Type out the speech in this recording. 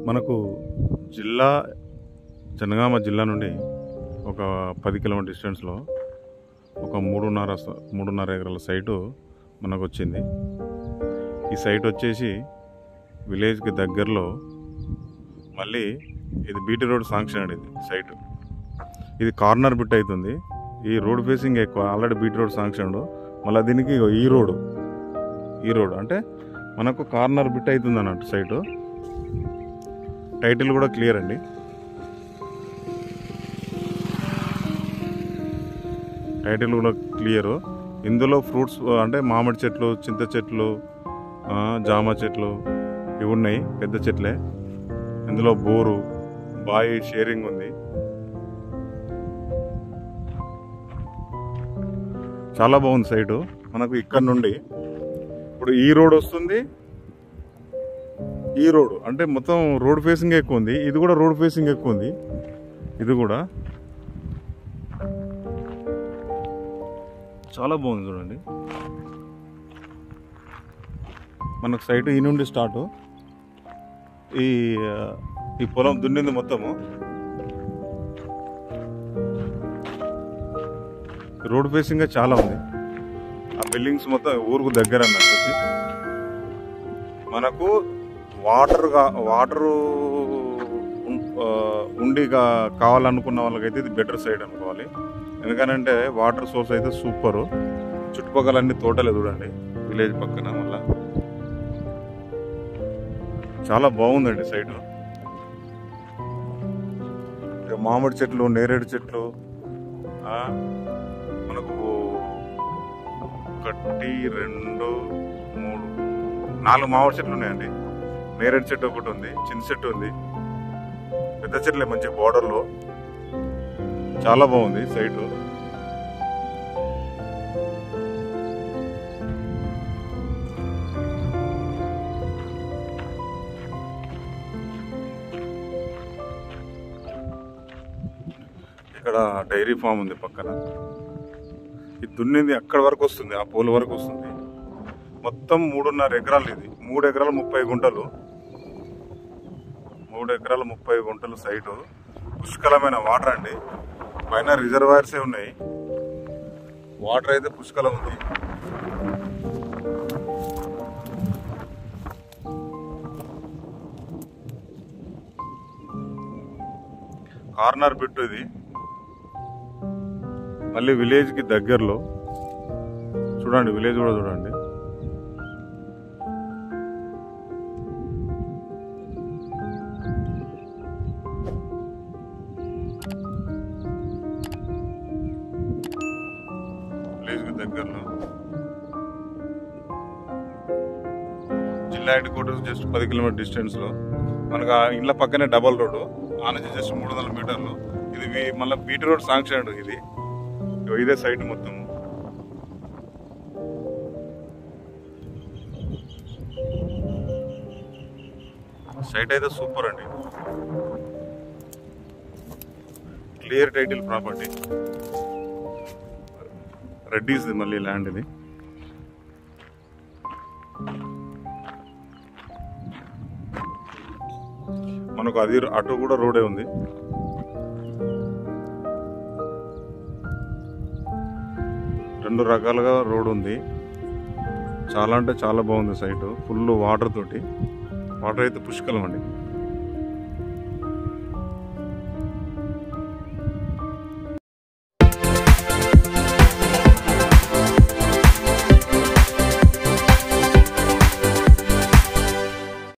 మనకు జిల్లా జనగామ జిల్లా నుండి ఒక పది కిలోమీటర్ డిస్టెన్స్లో ఒక మూడున్నర స- మూడున్నర ఎకరాల సైటు మనకు వచ్చింది ఈ సైట్ వచ్చేసి విలేజ్కి దగ్గరలో మళ్ళీ ఇది బీటీ రోడ్ శాంక్షన్ అండి ఇది సైట్ ఇది కార్నర్ బిట్ అవుతుంది ఈ రోడ్ ఫేసింగ్ ఎక్కువ ఆల్రెడీ బీటీ రోడ్ శాంక్షన్ మళ్ళీ దీనికి ఇగో ఈ రోడ్ ఈ రోడ్ అంటే మనకు కార్నర్ బిట్ అవుతుంది అన్నట్టు సైటు టైటిల్ కూడా క్లియర్ అండి టైటిల్ కూడా క్లియర్ ఇందులో ఫ్రూట్స్ అంటే మామిడి చెట్లు చింత చెట్లు ఆ, జామ చెట్లు ఇవి ఉన్నాయి పెద్ద చెట్లే ఇందులో బోరు బాయి షేరింగ్ ఉంది చాలా బాగుంది సైటు మనకు ఇక్కడ నుండి ఇప్పుడు ఈ రోడ్ వస్తుంది ఈ రోడ్ అంటే మొత్తం రోడ్ ఫేసింగ్ ఎక్కువ ఉంది ఇది కూడా రోడ్ ఫేసింగ్ ఎక్కువ ఉంది ఇది కూడా చాలా బాగుంది చూడండి మనకు సైట్ ఈ నుండి స్టార్ట్ ఈ ఆ, ఈ పొలం దున్నింది మొత్తము రోడ్ ఫేసింగ్ చాలా ఉంది ఆ బిల్డింగ్స్ మొత్తం ఊరుకు దగ్గర అన్నట్టు వచ్చి మనకు వాటర్ వాటర్ ఉండి గా- కావాలనుకున్న వాళ్ళకైతే ఇది బెటర్ సైడ్ అనుకోవాలి ఎందుకనంటే వాటర్ సోర్స్ అయితే సూపర్ చుట్టుపక్కల అన్ని తోటలే చూడండి విలేజ్ పక్కన మళ్ళా చాలా బాగుందండి సైడ్ మామిడి చెట్లు నేరేడు చెట్లు ఆ, మనకు ఒకటి రెండు మూడు నాలుగు మామిడి చెట్లు ఉన్నాయండి నేరేడు చెట్టు ఒకటి ఉంది చిన్న చెట్టు ఉంది పెద్ద చెట్లే మంచి బోర్డర్లో చాలా బాగుంది సైటు ఇక్కడ డైరీ ఫామ్ ఉంది పక్కన ఇది దున్నింది అక్కడ వరకు వస్తుంది ఆ పోల్ వరకు వస్తుంది మొత్తం మూడున్నర ఎకరాలు ఇది మూడు ఎకరాలు ముప్పై గుంటలు మూడు ఎకరాలు ముప్పై గుంటలు సైటు పుష్కలమైన వాటర్ అండి పైన రిజర్వాయర్సే ఉన్నాయి వాటర్ అయితే పుష్కలం ఉంది కార్నర్ బిట్ ఇది మళ్ళీ విలేజ్ కి దగ్గరలో చూడండి విలేజ్ కూడా చూడండి విలేజ్ కి దగ్గరలో జిల్లా హెడ్ క్వార్టర్స్ జస్ట్ పది కిలోమీటర్ డిస్టెన్స్ లో మనకు ఆ ఇండ్ల పక్కనే డబల్ రోడ్డు ఆ నుంచి జస్ట్ మూడు వందల మీటర్లు ఇది వి- మళ్ళీ బీటీ రోడ్ శాంక్షన్ ఇది ఇగో ఇదే సైట్ మొత్తం సైట్ అయితే సూపర్ అండి క్లియర్ టైటిల్ ప్రాపర్టీ రెడ్డీస్ది మళ్ళీ ల్యాండ్ ఇది మనకు అది అటు కూడా రోడే ఉంది రెండు రకాలుగా రోడ్ ఉంది చాలా అంటే చాలా బాగుంది సైట్ ఫుల్ వాటర్ తోటి వాటర్ అయితే పుష్కలం అండి